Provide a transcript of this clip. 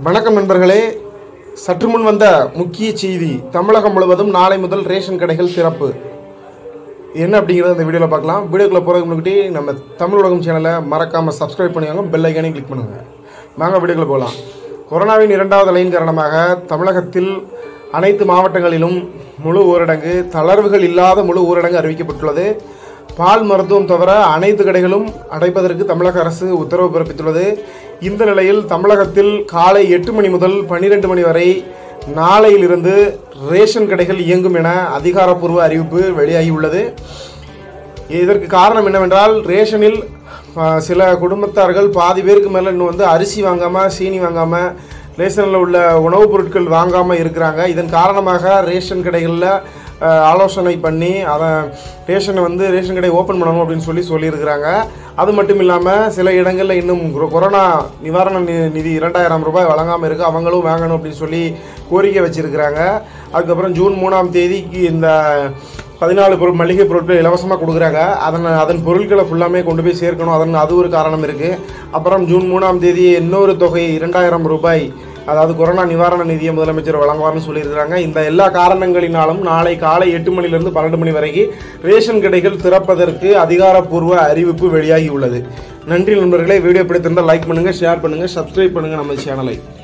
வணக்கம் நண்பர்களே சற்று முன் வந்த முக்கிய செய்தி தமிழகம் முழுவதும் நாளை முதல் ரேஷன் கடைகள் திறப்பு என்ன அப்படிங்கிறத இந்த வீடியோவில் பார்க்கலாம் வீடியோக்குள்ளே போகிறதுக்கு முன்னாடி நம்ம தமிழ் உலகம் சேனலை மறக்காமல் சப்ஸ்கிரைப் பண்ணிவாங்க பெல் ஐக்கானையும் கிளிக் பண்ணுங்கள் வாங்க வீடியோக்குள்ளே போகலாம் கொரோனாவின் இரண்டாவது லைன் காரணமாக தமிழகத்தில் அனைத்து மாவட்டங்களிலும் முழு ஊரடங்கு தளர்வுகள் இல்லாத முழு ஊரடங்கு அறிவிக்கப்பட்டுள்ளது பால் மருத்துவம் தவிர அனைத்து கடைகளும் அடைப்பதற்கு தமிழக அரசு உத்தரவு பிறப்பித்துள்ளது இந்த நிலையில் தமிழகத்தில் காலை எட்டு மணி முதல் பன்னிரெண்டு மணி வரை நாளையிலிருந்து ரேஷன் கடைகள் இயங்கும் என அதிகாரப்பூர்வ அறிவிப்பு வெளியாகியுள்ளது இதற்கு காரணம் என்னவென்றால் ரேஷனில் ஆ, சில குடும்பத்தார்கள் பாதி பேருக்கு மேலே இன்னும் வந்து அரிசி வாங்காமல் சீனி வாங்காமல் ரேஷனில் உள்ள உணவுப் பொருட்கள் வாங்காமல் இருக்கிறாங்க இதன் காரணமாக ரேஷன் கடைகளில் ஆ, ஆலோசனை பண்ணி அதை ரேஷனை வந்து ரேஷன் கடை ஓப்பன் பண்ணணும் அப்படின்னு சொல்லி சொல்லியிருக்கிறாங்க அது மட்டும் இல்லாமல் சில இடங்களில் இன்னும் கொ- கொரோனா நிவாரண நி- நிதி இரண்டாயிரம் ரூபாய் வழங்காமல் இருக்கு அவங்களும் வாங்கணும் அப்படின்னு சொல்லி கோரிக்கை வச்சிருக்கிறாங்க அதுக்கப்புறம் ஜூன் மூணாம் தேதிக்கு இந்த பதினாலு பொருள் மளிகை பொருட்கள் இலவசமாக கொடுக்குறாங்க அதன் அதன் பொருட்களை ஃபுல்லாமே கொண்டு போய் சேர்க்கணும் அதன் அது ஒரு காரணம் இருக்குது அப்புறம் ஜூன் மூணாம் தேதி இன்னொரு தொகை இரண்டாயிரம் ரூபாய் அதாவது கொரோனா நிவாரண நிதியை முதலமைச்சர் வழங்குவார்னு சொல்லியிருக்கிறாங்க இந்த எல்லா காரணங்களினாலும் நாளை காலை எட்டு மணிலிருந்து பன்னெண்டு மணி வரைக்கும் ரேஷன் கடைகள் திறப்பதற்கு அதிகாரப்பூர்வ அறிவிப்பு வெளியாகி உள்ளது நன்றி நண்பர்களே வீடியோ பிடித்திருந்தால் லைக் பண்ணுங்கள் ஷேர் பண்ணுங்கள் சப்ஸ்கிரைப் பண்ணுங்கள் நம்ம சேனலை